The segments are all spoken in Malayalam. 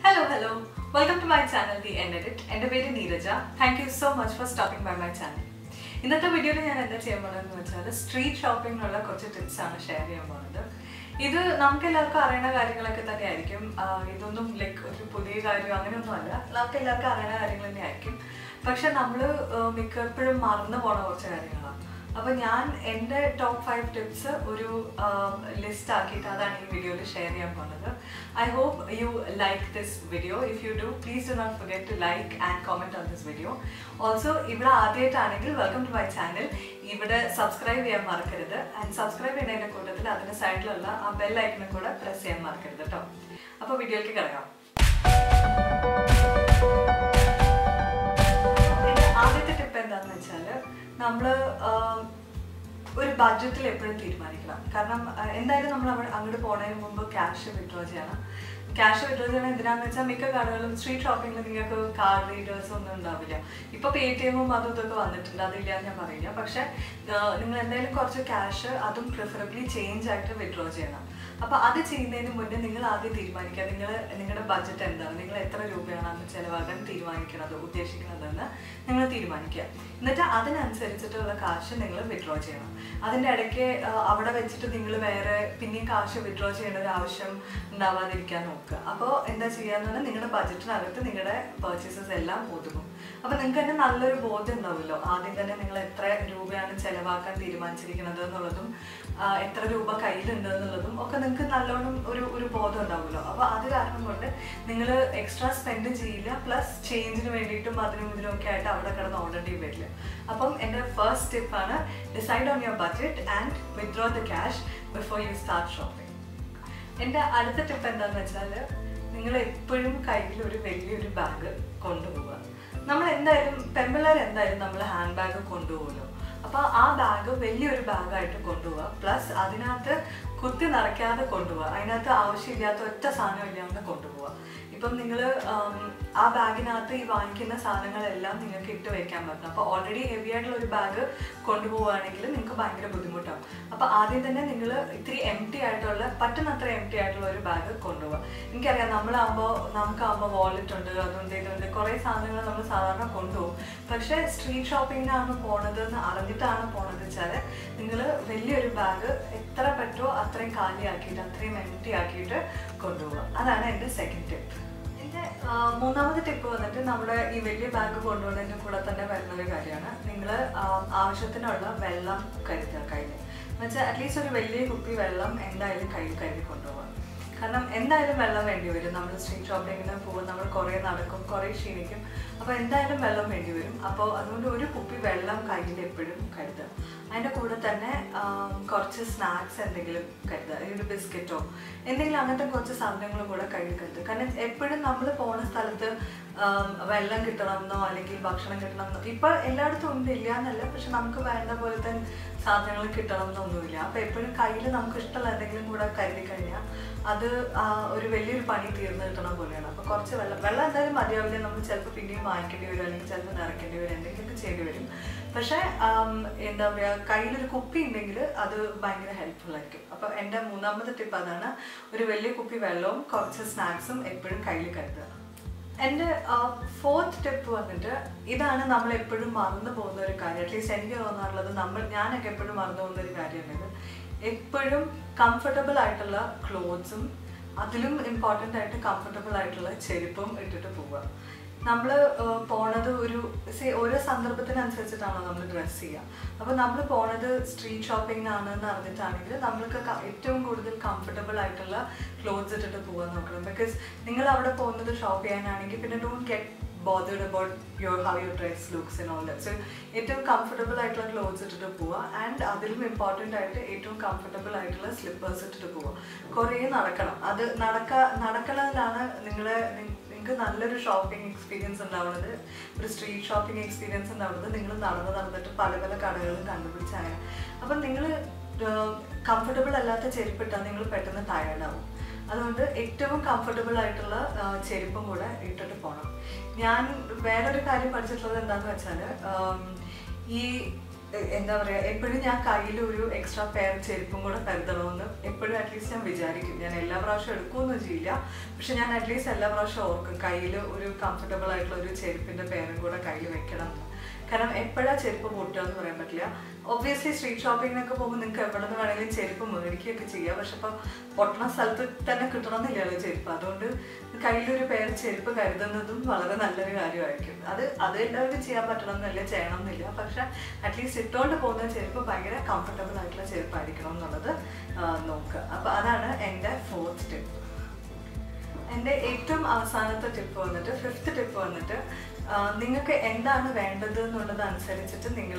hello hello welcome to my channel the N edit എൻ്റെ പേര് Neeraja thank you so much for stopping by my channel ഇന്നത്തെ വീഡിയോയിൽ ഞാൻ എന്താ ചെയ്യാൻ പോകുന്നതെന്ന് വെച്ചാൽ സ്ട്രീറ്റ് ഷോപ്പിങ്ങിനുള്ള കുറച്ച് ടിപ്സ് ആണ് ഷെയർ ചെയ്യാൻ പോകുന്നത് ഇത് നമുക്ക് എല്ലാവർക്കും അറിയുന്ന കാര്യങ്ങളൊക്കെ തന്നെയായിരിക്കും ആഹ് ഇതൊന്നും ലൈക്ക് ഒരു പുതിയ കാര്യം അങ്ങനെയൊന്നുമല്ല നമുക്ക് എല്ലാവർക്കും അറിയുന്ന കാര്യങ്ങൾ തന്നെയായിരിക്കും പക്ഷെ നമ്മൾ മിക്കപ്പോഴും മറന്നു പോണ കുറച്ച് കാര്യങ്ങളാണ് അപ്പൊ ഞാൻ എൻ്റെ ടോപ്പ് ഫൈവ് ടിപ്സ് ഒരു ലിസ്റ്റ് ആക്കിയിട്ട് അതാണ് ഈ വീഡിയോയിൽ ഷെയർ ചെയ്യാൻ പോകുന്നത് I hope you like this video if you do please do not forget to like and comment on this video also ഇവിടെ ആദ്യമായിട്ടാണെങ്കിൽ വെൽക്കം ടു മൈ ചാനൽ ഇവിടെ സബ്സ്ക്രൈബ് ചെയ്യാൻ മറക്കരുത് ആൻഡ് സബ്സ്ക്രൈബ് ചെയ്യുന്നതിന്റെ കൂട്ടത്തിൽ അതിന്റെ സൈഡിലുള്ള ആ ബെൽ ഐക്കണും കൂടെ പ്രസ് ചെയ്യാൻ മറക്കരുത് കേട്ടോ അപ്പോൾ വീഡിയോയിലേക്ക് കിടക്കാം എന്റെ ആദ്യത്തെ ടിപ്പ് എന്താണെന്ന് വെച്ചാൽ നമ്മൾ ഒരു ബഡ്ജറ്റിൽ എപ്പോഴും തീരുമാനിക്കണം കാരണം ആ, എന്തായാലും നമ്മൾ അവിടെ അങ്ങോട്ട് പോകുന്നതിന് മുമ്പ് ക്യാഷ് വിഡ്രോ ചെയ്യണം ക്യാഷ് വിഡ്രോ ചെയ്യണം എന്തിനാന്ന് വെച്ചാൽ മിക്ക കടകളും സ്ട്രീറ്റ് ഷോപ്പിങ്ങിൽ നിങ്ങൾക്ക് കാർഡ് റീഡേഴ്സ് ഒന്നും ഉണ്ടാവില്ല ഇപ്പൊ പേ ടി എമ്മും അതും ഇതൊക്കെ വന്നിട്ടുണ്ട് അതില്ല എന്ന് ഞാൻ പറയില്ല പക്ഷെ ആ, നിങ്ങൾ എന്തായാലും കുറച്ച് ക്യാഷ് അതും പ്രിഫറബിളി ചേഞ്ച് ആയിട്ട് വിഡ്രോ ചെയ്യണം അപ്പൊ അത് ചെയ്യുന്നതിന് മുന്നേ നിങ്ങൾ ആദ്യം തീരുമാനിക്കുക നിങ്ങൾ നിങ്ങളുടെ ബഡ്ജറ്റ് എന്താണ് നിങ്ങൾ എത്ര രൂപയാണ് അന്ന് ചെലവാക്കാൻ തീരുമാനിക്കുന്നത് ഉദ്ദേശിക്കുന്നതെന്ന് നിങ്ങൾ തീരുമാനിക്കുക എന്നിട്ട് അതിനനുസരിച്ചിട്ടുള്ള കാശ് നിങ്ങൾ വിഡ്രോ ചെയ്യണം അതിൻ്റെ ഇടയ്ക്ക് ആ, അവിടെ വെച്ചിട്ട് നിങ്ങൾ വേറെ പിന്നെയും കാശ് വിഡ്രോ ചെയ്യേണ്ട ഒരു ആവശ്യം ഉണ്ടാവാതിരിക്കാൻ നോക്കുക അപ്പോൾ എന്താ ചെയ്യാന്ന് പറഞ്ഞാൽ നിങ്ങളുടെ ബഡ്ജറ്റിനകത്ത് നിങ്ങളുടെ പർച്ചേസസ് എല്ലാം ഒതുങ്ങും അപ്പോൾ നിങ്ങൾക്ക് തന്നെ നല്ലൊരു ബോധ്യം ഉണ്ടാവുമല്ലോ ആദ്യം തന്നെ നിങ്ങൾ എത്ര രൂപയാണ് ചെലവാക്കാൻ തീരുമാനിച്ചിരിക്കുന്നത് എന്നുള്ളതും ആ, എത്ര രൂപ കയ്യിലുണ്ട് എന്നുള്ളതും ഒക്കെ നിങ്ങൾക്ക് നല്ലോണം ഒരു ഒരു ബോധം ഉണ്ടാവുമല്ലോ അപ്പോൾ അത് കാരണം കൊണ്ട് നിങ്ങൾ എക്സ്ട്രാ സ്പെൻഡ് ചെയ്യില്ല പ്ലസ് ചേഞ്ചിന് വേണ്ടിയിട്ടും അതിനും ഇതിനും ഒക്കെ ആയിട്ട് അവിടെ കിടന്ന് ഓടേണ്ടി വരില്ല അപ്പം എൻ്റെ ഫസ്റ്റ് ടിപ്പാണ് decide on your budget and withdraw the cash before you start shopping എൻ്റെ അടുത്ത ടിപ്പ് എന്താണെന്ന് വെച്ചാൽ നിങ്ങൾ എപ്പോഴും കയ്യിൽ ഒരു വലിയൊരു ബാഗ് കൊണ്ടുപോവുക നമ്മൾ എന്തായാലും പെമ്പിള്ളേർ എന്തായാലും നമ്മൾ ഹാൻഡ് ബാഗ് കൊണ്ടുപോകുമല്ലോ അപ്പോൾ ആ ബാഗ് വലിയൊരു ബാഗായിട്ട് കൊണ്ടുപോവുക പ്ലസ് അതിനകത്ത് കുത്തി നിറയ്ക്കാതെ കൊണ്ടുപോവുക അതിനകത്ത് ആവശ്യമില്ലാത്ത ഒറ്റ സാധനം ഇല്ലാണ്ട് കൊണ്ടുപോവുക ഇപ്പം നിങ്ങൾ ആ ബാഗിനകത്ത് ഈ വാങ്ങിക്കുന്ന സാധനങ്ങളെല്ലാം നിങ്ങൾക്ക് ഇട്ട് വെക്കാൻ പറ്റും അപ്പോൾ ഓൾറെഡി ഹെവി ആയിട്ടുള്ള ഒരു ബാഗ് കൊണ്ടുപോവുകയാണെങ്കിൽ നിങ്ങൾക്ക് ഭയങ്കര ബുദ്ധിമുട്ടാവും അപ്പോൾ ആദ്യം തന്നെ നിങ്ങൾ ഇത്തിരി എം ടി ആയിട്ടുള്ള പറ്റുന്നത്ര എം ടി ആയിട്ടുള്ള ഒരു ബാഗ് കൊണ്ടുപോവുക എനിക്കറിയാം നമ്മളാകുമ്പോൾ നമുക്കാകുമ്പോൾ വാലറ്റ് ഉണ്ട് അതുകൊണ്ട് ഇതുണ്ട് കുറേ സാധനങ്ങൾ നമ്മൾ സാധാരണ കൊണ്ടുപോകും പക്ഷേ സ്ട്രീറ്റ് ഷോപ്പിങ്ങിനാണ് പോണത് എന്ന് അറിഞ്ഞിട്ടാണ് പോണത് വെച്ചാൽ നിങ്ങൾ വലിയൊരു ബാഗ് എത്ര പറ്റുമോ അത്രയും കാലിയാക്കിയിട്ട് അത്രയും എം ടി ആക്കിയിട്ട് കൊണ്ടുപോവുക അതാണ് എൻ്റെ സെക്കൻഡ് ടിപ്പ് എൻ്റെ ആ, മൂന്നാമത്തെ ടിപ്പ് വന്നിട്ട് നമ്മുടെ ഈ വലിയ ബാഗ് കൊണ്ടുപോകുന്നതിൻ്റെ കൂടെ തന്നെ വരുന്ന ഒരു കാര്യമാണ് നിങ്ങൾ ആവശ്യത്തിനുള്ള വെള്ളം കരുതുക കയ്യിൽ എന്നുവെച്ചാൽ അറ്റ്ലീസ്റ്റ് ഒരു വലിയ കുപ്പി വെള്ളം എന്തായാലും കയ്യിൽ കരുതി കൊണ്ടുപോകാം കാരണം എന്തായാലും വെള്ളം വേണ്ടി വരും നമ്മൾ സ്ട്രീറ്റ് ഷോപ്പിങ്ങിന് പോകും നമ്മൾ കുറേ നടക്കും കുറേ ക്ഷീണിക്കും അപ്പോൾ എന്തായാലും വെള്ളം വേണ്ടി വരും അപ്പോൾ അതുകൊണ്ട് ഒരു കുപ്പി വെള്ളം കയ്യിൽ എപ്പോഴും കരുതുക അതിൻ്റെ കൂടെ തന്നെ ആം, കുറച്ച് സ്നാക്സ് എന്തെങ്കിലും കരുതുക ഒരു ബിസ്ക്കറ്റോ എന്തെങ്കിലും അങ്ങനത്തെ കുറച്ച് സാധനങ്ങളും കൂടെ കയ്യിൽ കരുതുക കാരണം എപ്പോഴും നമ്മൾ പോണ സ്ഥലത്ത് ആം, വെള്ളം കിട്ടണമെന്നോ അല്ലെങ്കിൽ ഭക്ഷണം കിട്ടണമെന്നോ ഇപ്പോൾ എല്ലായിടത്തും ഉണ്ട് ഇല്ല എന്നല്ല പക്ഷെ നമുക്ക് വേണ്ട പോലത്തെ സാധനങ്ങൾ കിട്ടണം എന്നൊന്നുമില്ല അപ്പോൾ എപ്പോഴും കയ്യിൽ നമുക്ക് ഇഷ്ടമുള്ള എന്തെങ്കിലും കൂടെ കരുതി കഴിഞ്ഞാൽ അത് ആ, ഒരു വലിയൊരു പണി തീർന്നു കിട്ടണം പോലെയാണ് അപ്പോൾ കുറച്ച് വെള്ളം വെള്ളം എന്തായാലും മതിയാവില്ല നമ്മൾ ചിലപ്പോൾ പിന്നെയും വാങ്ങിക്കേണ്ടി വരും അല്ലെങ്കിൽ ചിലപ്പോൾ നിറയ്ക്കേണ്ടി വരും എന്തെങ്കിലുമൊക്കെ ചെയ്യേണ്ടി വരും പക്ഷേ ആം, എന്താ പറയുക കയ്യിലൊരു കുപ്പി ഉണ്ടെങ്കിൽ അത് ഭയങ്കര ഹെൽപ്ഫുൾ ആയിരിക്കും അപ്പോൾ എൻ്റെ മൂന്നാമത്തെ ടിപ്പ് അതാണ് ഒരു വലിയ കുപ്പി വെള്ളവും കുറച്ച് സ്നാക്സും എപ്പോഴും കയ്യിൽ കരുതുക എൻ്റെ ഫോർത്ത് ടിപ്പ് വന്നിട്ട് ഇതാണ് നമ്മൾ എപ്പോഴും മറന്നു പോകുന്ന ഒരു കാര്യം അറ്റ്ലീസ്റ്റ് എനിക്ക് തോന്നാറുള്ളത് നമ്മൾ ഞാനൊക്കെ എപ്പോഴും മറന്നു പോകുന്ന ഒരു കാര്യമാണിത് എപ്പോഴും കംഫർട്ടബിൾ ആയിട്ടുള്ള ക്ലോത്ത്സും അതിലും ഇമ്പോർട്ടൻ്റ് ആയിട്ട് കംഫർട്ടബിൾ ആയിട്ടുള്ള ചെരുപ്പും ഇട്ടിട്ട് പോവുക നമ്മൾ പോണത് ഒരു സേ ഓരോ സന്ദർഭത്തിനനുസരിച്ചിട്ടാണോ നമ്മൾ ഡ്രസ്സ് ചെയ്യുക അപ്പോൾ നമ്മൾ പോണത് സ്ട്രീറ്റ് ഷോപ്പിംഗിനാണ് എന്ന് അറിഞ്ഞിട്ടാണെങ്കിൽ നമ്മൾക്ക് ക- ഏറ്റവും കൂടുതൽ കംഫർട്ടബിൾ ആയിട്ടുള്ള ക്ലോത്ത്സ് ഇട്ടിട്ട് പോകാൻ നോക്കണം ബിക്കോസ് നിങ്ങൾ അവിടെ പോകുന്നത് ഷോപ്പ് ചെയ്യാനാണെങ്കിൽ പിന്നെ don't get bothered about your how your dress looks and all that so ഏറ്റവും കംഫർട്ടബിൾ ആയിട്ടുള്ള ക്ലോത്ത്സ് ഇട്ടിട്ട് പോവുക ആൻഡ് അതിലും ഇമ്പോർട്ടൻ്റ് ആയിട്ട് ഏറ്റവും കംഫർട്ടബിൾ ആയിട്ടുള്ള സ്ലിപ്പേഴ്സ് ഇട്ടിട്ട് പോവുക കുറേ നടക്കണം അത് നടക്ക നടക്കുന്നതിലാണ് നിങ്ങളെ നിങ്ങൾക്ക് നല്ലൊരു ഷോപ്പിംഗ് എക്സ്പീരിയൻസ് ഉണ്ടാവുന്നത് ഒരു സ്ട്രീറ്റ് ഷോപ്പിംഗ് എക്സ്പീരിയൻസ് ഉണ്ടാവുന്നത് നിങ്ങൾ നടന്ന് നടന്നിട്ട് പല പല കടകളും കണ്ടുപിടിച്ച് അങ്ങനെ അപ്പം നിങ്ങൾ കംഫർട്ടബിൾ അല്ലാത്ത ചെരുപ്പിട്ടാൽ നിങ്ങൾ പെട്ടെന്ന് ടയർഡ് ആവും അതുകൊണ്ട് ഏറ്റവും കംഫർട്ടബിൾ ആയിട്ടുള്ള ആ, ചെരുപ്പും കൂടെ ഇട്ടിട്ട് പോകണം ഞാൻ വേറൊരു കാര്യം പഠിച്ചിട്ടുള്ളത് എന്താണെന്ന് വെച്ചാൽ ഈ എ- എന്താ പറയാ എപ്പോഴും ഞാൻ കയ്യിൽ ഒരു എക്സ്ട്രാ പെയർ ചെരുപ്പും കൂടെ കരുതണമെന്ന് എപ്പോഴും അറ്റ്ലീസ്റ്റ് ഞാൻ വിചാരിക്കും ഞാൻ എല്ലാ പ്രാവശ്യം എടുക്കുകയൊന്നും ചെയ്യില്ല പക്ഷെ ഞാൻ അറ്റ്ലീസ്റ്റ് എല്ലാ പ്രാവശ്യം ഓർക്കും കയ്യിൽ ഒരു കംഫർട്ടബിൾ ആയിട്ടുള്ള ഒരു ചെരുപ്പിന്റെ പേരും കൂടെ കയ്യിൽ വെക്കണം എന്ന് കാരണം എപ്പോഴാണ് ചെരുപ്പ് പൊട്ടുക എന്ന് പറയാൻ പറ്റില്ല ഒബ്വിയസ്ലി സ്ട്രീറ്റ് ഷോപ്പിങ്ങിനൊക്കെ പോകുമ്പോൾ നിങ്ങൾക്ക് എവിടെ നിന്ന് വേണമെങ്കിലും ചെരുപ്പ് മേടിക്കുകയൊക്കെ ചെയ്യാം പക്ഷെ ഇപ്പം പൊട്ടണ സ്ഥലത്ത് തന്നെ കിട്ടണമെന്നില്ലല്ലോ ചെരുപ്പ് അതുകൊണ്ട് കയ്യിലൊരു പേര് ചെരുപ്പ് കരുതുന്നതും വളരെ നല്ലൊരു കാര്യമായിരിക്കും അത് അത് എല്ലാവർക്കും ചെയ്യാൻ പറ്റണം എന്നില്ല ചെയ്യണം എന്നില്ല പക്ഷെ അറ്റ്ലീസ്റ്റ് ഇട്ടുകൊണ്ട് പോകുന്ന ചെരുപ്പ് ഭയങ്കര കംഫർട്ടബിൾ ആയിട്ടുള്ള ചെരുപ്പായിരിക്കണം എന്നുള്ളത് ആ, നോക്കുക അപ്പോൾ അതാണ് എൻ്റെ ഫോർത്ത് ടിപ്പ് എൻ്റെ ഏറ്റവും അവസാനത്തെ ടിപ്പ് വന്നിട്ട് ഫിഫ്ത്ത് ടിപ്പ് വന്നിട്ട് നിങ്ങൾക്ക് എന്താണ് വേണ്ടത് എന്നുള്ളത് അനുസരിച്ചിട്ട് നിങ്ങൾ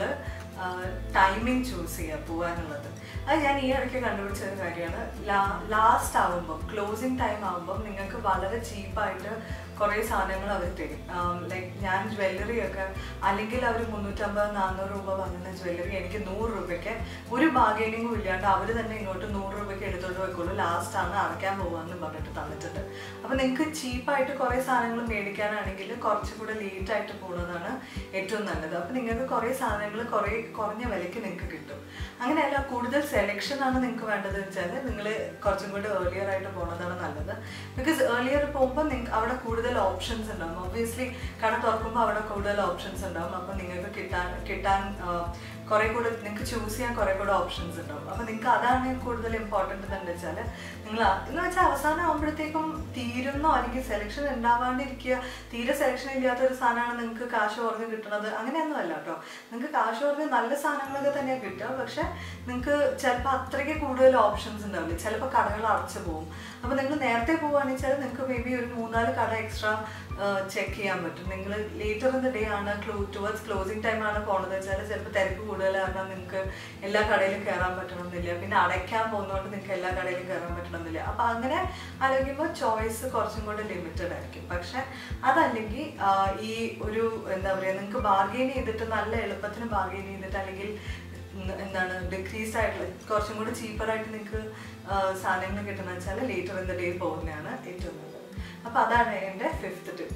ടൈമിംഗ് ചൂസ് ചെയ്യുക പോകാനുള്ളത് അത് ഞാൻ ഈ ഇടയ്ക്ക് കണ്ടുപിടിച്ച ഒരു കാര്യമാണ് ലാസ്റ്റ് ആവുമ്പം ക്ലോസിങ് ടൈം ആവുമ്പം നിങ്ങൾക്ക് വളരെ ചീപ്പായിട്ട് കുറേ സാധനങ്ങൾ അവർ തരും ലൈക്ക് ഞാൻ ജ്വല്ലറി ഒക്കെ അല്ലെങ്കിൽ അവർ മുന്നൂറ്റമ്പത് നാനൂറ് രൂപ വാങ്ങുന്ന ജ്വല്ലറി എനിക്ക് നൂറ് രൂപയ്ക്ക് ഒരു ബാർഗൈനിങ്ങും ഇല്ലാണ്ട് അവർ തന്നെ ഇങ്ങോട്ട് നൂറ് രൂപയ്ക്ക് എടുത്തോണ്ട് പോയിക്കോളൂ ലാസ്റ്റ് ആണ് അടയ്ക്കാൻ പോകാമെന്ന് പറഞ്ഞിട്ട് തന്നിട്ടുണ്ട് അപ്പോൾ നിങ്ങൾക്ക് ചീപ്പായിട്ട് കുറേ സാധനങ്ങൾ മേടിക്കാനാണെങ്കിൽ കുറച്ചും കൂടെ ലേറ്റ് ആയിട്ട് പോകുന്നതാണ് ഏറ്റവും നല്ലത് അപ്പോൾ നിങ്ങൾക്ക് കുറേ സാധനങ്ങൾ കുറേ കുറഞ്ഞ വിലയ്ക്ക് നിങ്ങൾക്ക് കിട്ടും അങ്ങനെയല്ല കൂടുതൽ സെലക്ഷൻ ആണ് നിങ്ങൾക്ക് വേണ്ടത് വെച്ചാൽ നിങ്ങൾ കുറച്ചും കൂടി ഏർലിയർ ആയിട്ട് പോകുന്നതാണ് നല്ലത് ബിക്കോസ് ഏർലിയർ പോകുമ്പോൾ നിങ്ങൾക്ക് അവിടെ കൂടുതൽ ഓപ്ഷൻസ് ഉണ്ടാവും ഒബ്വിയസ്ലി കട തുറക്കുമ്പോൾ അവിടെ കൂടുതൽ ഓപ്ഷൻസ് ഉണ്ടാവും അപ്പോൾ നിങ്ങൾക്ക് കിട്ടാൻ കിട്ടാൻ കുറേ കൂടെ നിങ്ങൾക്ക് ചൂസ് ചെയ്യാൻ കുറേ കൂടെ ഓപ്ഷൻസ് ഉണ്ടാവും അപ്പോൾ നിങ്ങൾക്ക് അതാണ് കൂടുതൽ ഇമ്പോർട്ടൻ്റ് എന്ന് വെച്ചാൽ നിങ്ങൾ എന്ന് വെച്ചാൽ അവസാനം ആകുമ്പോഴത്തേക്കും തീരുന്നോ അല്ലെങ്കിൽ സെലക്ഷൻ ഉണ്ടാവാണ്ടിരിക്കുക തീരെ സെലക്ഷൻ ഇല്ലാത്ത ഒരു സാധനമാണ് നിങ്ങൾക്ക് കാശ് കുറഞ്ഞ് കിട്ടുന്നത് അങ്ങനെയൊന്നും അല്ല കേട്ടോ നിങ്ങൾക്ക് കാശ് കുറഞ്ഞ് നല്ല സാധനങ്ങളൊക്കെ തന്നെയാണ് കിട്ടുക പക്ഷെ നിങ്ങൾക്ക് ചിലപ്പോൾ അത്രയ്ക്ക് കൂടുതൽ ഓപ്ഷൻസ് ഉണ്ടാവില്ല ചിലപ്പോൾ കടകൾ അടച്ചു പോകും അപ്പോൾ നിങ്ങൾ നേരത്തെ പോവുകയാണെന്ന് വെച്ചാൽ നിങ്ങൾക്ക് മേ ബി ഒരു മൂന്നാല് കട എക്സ്ട്രാ ചെക്ക് ചെയ്യാൻ പറ്റും നിങ്ങൾ ലേറ്റർ ഇൻ ദ ഡേ ആണ് ക്ലോ ടുവേർഡ്സ് ക്ലോസിങ് ടൈം ആണ് പോണത് വെച്ചാൽ ചിലപ്പോൾ തിരക്ക് കൂടുതൽ കാരണം നിങ്ങൾക്ക് എല്ലാ കടയിലും കയറാൻ പറ്റണമെന്നില്ല പിന്നെ അടയ്ക്കാൻ പോകുന്നതുകൊണ്ട് നിങ്ങൾക്ക് എല്ലാ കടയിലും കയറാൻ പറ്റണമെന്നില്ല അപ്പം അങ്ങനെ ആലോചിക്കുമ്പോൾ ചോയ്സ് കുറച്ചും കൂടെ ലിമിറ്റഡ് ആയിരിക്കും പക്ഷെ അതല്ലെങ്കിൽ ആ, ഈ ഒരു എന്താ പറയുക നിങ്ങൾക്ക് ബാർഗെയിൻ ചെയ്തിട്ട് നല്ല എളുപ്പത്തിന് ബാർഗെയിൻ ചെയ്തിട്ട് അല്ലെങ്കിൽ ഉം, എന്താണ് ഡിക്രീസ് ആയിട്ടുള്ള കുറച്ചും കൂടി ചീപ്പറായിട്ട് നിങ്ങൾക്ക് സാധനങ്ങൾ കിട്ടുന്ന വെച്ചാൽ ലേറ്റർ ഇൻ ദ ഡേ പോകുന്നതാണ് ഏറ്റവും നല്ലത് അപ്പോൾ അതാണ് എൻ്റെ ഫിഫ്ത്ത് ടിപ്പ്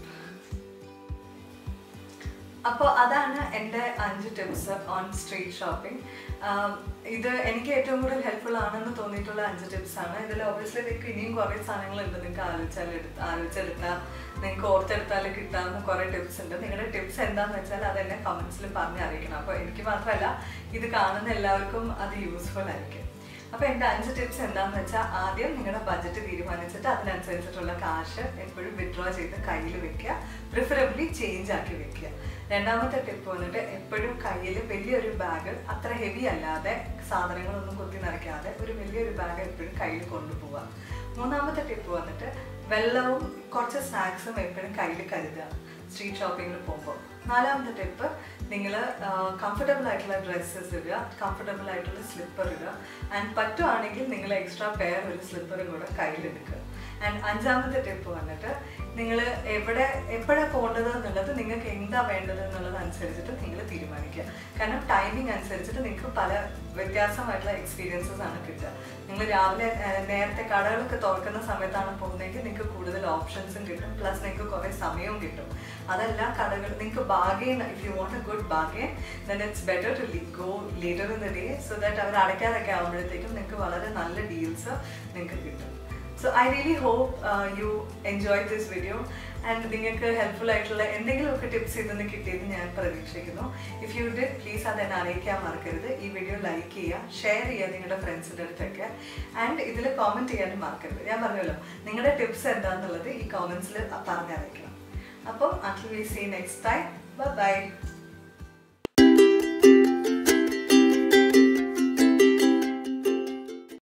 അപ്പോൾ അതാണ് എൻ്റെ അഞ്ച് ടിപ്സ് ഓൺ സ്ട്രീറ്റ് ഷോപ്പിംഗ് ഇത് എനിക്ക് ഏറ്റവും കൂടുതൽ ഹെൽപ്ഫുൾ ആണെന്ന് തോന്നിയിട്ടുള്ള അഞ്ച് ടിപ്സ് ആണ് ഇതിൽ ഒബ്വിയസ്ലി നിങ്ങൾക്ക് ഇനിയും കുറേ സാധനങ്ങളുണ്ട് നിങ്ങൾക്ക് ആലോചിച്ചാൽ എടുത്ത് ആലോചിച്ചെടുത്താൽ നിങ്ങൾക്ക് ഓർത്തെടുത്താൽ കിട്ടാവുന്ന കുറേ ടിപ്സ് ഉണ്ട് നിങ്ങളുടെ ടിപ്സ് എന്താണെന്ന് വെച്ചാൽ അത് എന്നെ കമൻസിൽ പറഞ്ഞ് അറിയിക്കണം അപ്പോൾ എനിക്ക് മാത്രമല്ല ഇത് കാണുന്ന എല്ലാവർക്കും അത് യൂസ്ഫുൾ ആയിരിക്കും അപ്പോൾ എൻ്റെ അഞ്ച് ടിപ്സ് എന്താണെന്ന് വെച്ചാൽ ആദ്യം നിങ്ങളുടെ ബഡ്ജറ്റ് തീരുമാനിച്ചിട്ട് അതിനനുസരിച്ചിട്ടുള്ള കാശ് എപ്പോഴും വിഡ്രോ ചെയ്ത് കയ്യിൽ വെക്കുക പ്രിഫറബിളി ചേഞ്ച് ആക്കി വെക്കുക രണ്ടാമത്തെ ടിപ്പ് വന്നിട്ട് എപ്പോഴും കയ്യിൽ വലിയൊരു ബാഗ് അത്ര ഹെവി അല്ലാതെ സാധനങ്ങളൊന്നും കുത്തി നിറയ്ക്കാതെ ഒരു വലിയൊരു ബാഗ് എപ്പോഴും കയ്യിൽ കൊണ്ടുപോവുക മൂന്നാമത്തെ ടിപ്പ് വന്നിട്ട് വെള്ളവും കുറച്ച് സ്നാക്സും എപ്പോഴും കയ്യിൽ കരുതുക സ്ട്രീറ്റ് ഷോപ്പിങ്ങിൽ പോകുമ്പോൾ നാലാമത്തെ ടിപ്പ് നിങ്ങൾ കംഫർട്ടബിൾ ആയിട്ടുള്ള ഡ്രസ്സസ് ഇടുക കംഫർട്ടബിൾ ആയിട്ടുള്ള സ്ലിപ്പർ ഇടുക ആൻഡ് പറ്റുവാണെങ്കിൽ നിങ്ങൾ എക്സ്ട്രാ പെയർ ഒരു സ്ലിപ്പറും കൂടെ കയ്യിലെടുക്കുക ആൻഡ് അഞ്ചാമത്തെ ടിപ്പ് വന്നിട്ട് നിങ്ങൾ എവിടെ എപ്പോഴാണ് പോകേണ്ടത് എന്നുള്ളത് നിങ്ങൾക്ക് എന്താ വേണ്ടത് എന്നുള്ളത് അനുസരിച്ചിട്ട് നിങ്ങൾ തീരുമാനിക്കുക കാരണം ടൈമിംഗ് അനുസരിച്ചിട്ട് നിങ്ങൾക്ക് പല വ്യത്യാസമായിട്ടുള്ള എക്സ്പീരിയൻസസ് ആണ് കിട്ടുക നിങ്ങൾ രാവിലെ ഏഹ്, നേരത്തെ കടകളൊക്കെ തുറക്കുന്ന സമയത്താണ് പോകുന്നതെങ്കിൽ നിങ്ങൾക്ക് കൂടുതൽ ഓപ്ഷൻസും കിട്ടും പ്ലസ് നിങ്ങൾക്ക് കുറേ സമയവും കിട്ടും അതല്ല കടകൾ നിങ്ങൾക്ക് bargain if you want a good bargain then it's better to go later in the day so that അവർ അടയ്ക്കാതൊക്കെ ആകുമ്പോഴത്തേക്കും നിങ്ങൾക്ക് വളരെ നല്ല ഡീൽസ് നിങ്ങൾക്ക് കിട്ടും so I really hope you enjoy this video and നിങ്ങൾക്ക് ഹെൽപ്ഫുൾ ആയിട്ടുള്ള എന്തെങ്കിലുമൊക്കെ ടിപ്സ് ഇതൊന്ന് കിട്ടിയെന്ന് ഞാൻ പ്രതീക്ഷിക്കുന്നു ഇഫ് യു ഡിഡ് പ്ലീസ് അതെന്നെ അറിയിക്കാൻ മറക്കരുത് ഈ വീഡിയോ ലൈക്ക് ചെയ്യുക ഷെയർ ചെയ്യുക നിങ്ങളുടെ ഫ്രണ്ട്സിൻ്റെ അടുത്തൊക്കെ ആൻഡ് ഇതിൽ കോമെൻറ്റ് ചെയ്യാനും മറക്കരുത് ഞാൻ പറഞ്ഞല്ലോ നിങ്ങളുടെ ടിപ്സ് എന്താണെന്നുള്ളത് ഈ കോമെൻറ്റ്സിൽ പറഞ്ഞറിയിക്കണം അപ്പം until we see next time by